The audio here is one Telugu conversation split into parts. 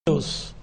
News.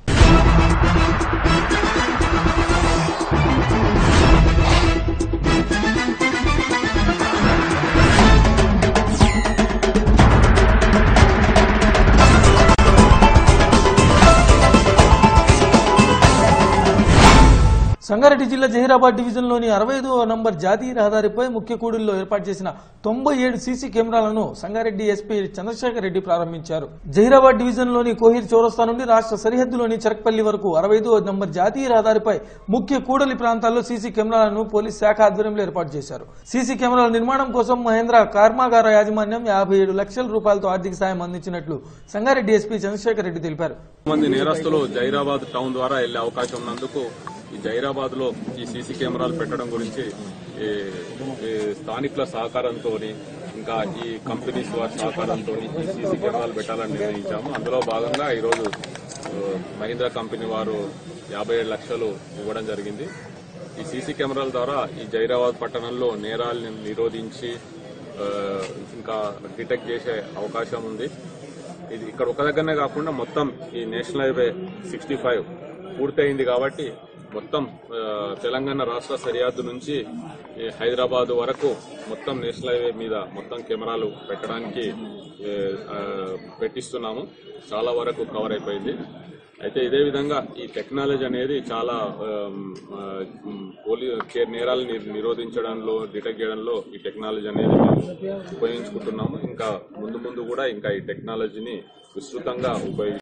సంగారెడ్డి జిల్లా జహీరాబాద్ డివిజన్లోని అరవై ఐదవ నంబర్ జాతీయ రహదారిపై ముఖ్య కూడలిలో ఏర్పాటు చేసిన తొంభై ఏడు సీసీ కెమెరాలను సంగారెడ్డి ఎస్పీ చంద్రశేఖర్ రెడ్డి ప్రారంభించారు జహీరాబాద్ డివిజన్లోని కోహిర్ చౌరస్తా నుండి రాష్ట్ర సరిహద్దులోని చరక్పల్లి వరకు అరవై ఐదవ నంబర్ జాతీయ రహదారిపై ముఖ్య కూడలి ప్రాంతాల్లో సీసీ కెమెరాలను పోలీస్ శాఖ ఆధ్వర్యంలో ఏర్పాటు చేశారు సీసీ కెమెరాల నిర్మాణం కోసం మహేంద్ర కర్మాగార యాజమాన్యం యాభై ఏడు లక్షల రూపాయలతో ఆర్థిక సాయం అందించినట్లు సంగారెడ్డి ఎస్పీ చంద్రశేఖర్ రెడ్డి తెలిపారు మంది నేరస్తులు జైరాబాద్ టౌన్ ద్వారా వెళ్లే అవకాశం ఉన్నందుకు ఈ జైరాబాద్ లో ఈ సీసీ కెమెరాలు పెట్టడం గురించి ఈ, ఈ స్థానికుల సహకారంతో ఇంకా ఈ కంపెనీస్ వారి సహకారంతో ఈ సీసీ కెమెరాలు పెట్టాలని నిర్ణయించాము అందులో భాగంగా ఈరోజు ఆ, మహీంద్రా కంపెనీ వారు యాభై ఏడు లక్షలు ఇవ్వడం జరిగింది ఈ సీసీ కెమెరాల ద్వారా ఈ జైరాబాద్ పట్టణంలో నేరాలను నిరోధించి ఆ, ఇంకా డిటెక్ట్ చేసే అవకాశం ఉంది ఇది ఇక్కడ ఒక దగ్గరనే కాకుండా మొత్తం ఈ నేషనల్ హైవే సిక్స్టీ ఫైవ్ పూర్తయింది కాబట్టి మొత్తం ఆ, తెలంగాణ రాష్ట్ర సరిహద్దు నుంచి ఈ హైదరాబాద్ వరకు మొత్తం నేషనల్ హైవే మీద మొత్తం కెమెరాలు పెట్టడానికి ఏ, ఆ, పెట్టిస్తున్నాము చాలా వరకు కవర్ అయిపోయింది అయితే ఇదే విధంగా ఈ టెక్నాలజీ అనేది చాలా ఆమ్, ఆ, ఉమ్, పోలీ కే- నేరాలను ని- నిరోధించడంలో డిటెక్ట్ చేయడంలో ఈ టెక్నాలజీ అనేది మేము ఉపయోగించుకుంటున్నాము ఇంకా ముందు ముందు కూడా ఇంకా ఈ టెక్నాలజీని విస్తృతంగా ఉపయోగి